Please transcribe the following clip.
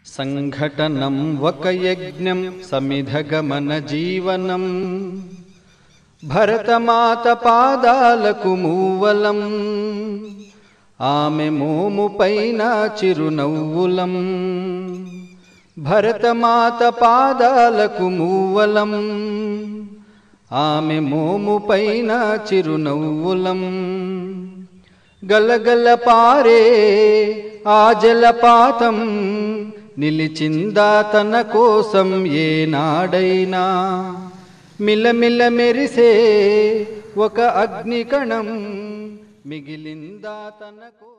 సంఘటనం ఒక యజ్ఞం సమిధగమన జీవనం భరతమాత పాదాలకు మూవలం ఆమె మోము పైన చిరునవ్వులం భరతమాత పాదాలకు మూవలం ఆమె మోము పైన చిరునవ్వులం గలగల పారే ఆ జలపాతం నిలిచిందా తన కోసం ఏనాడైనా మిలమిల మెరిసే ఒక అగ్నికణం మిగిలిందా తన కోసం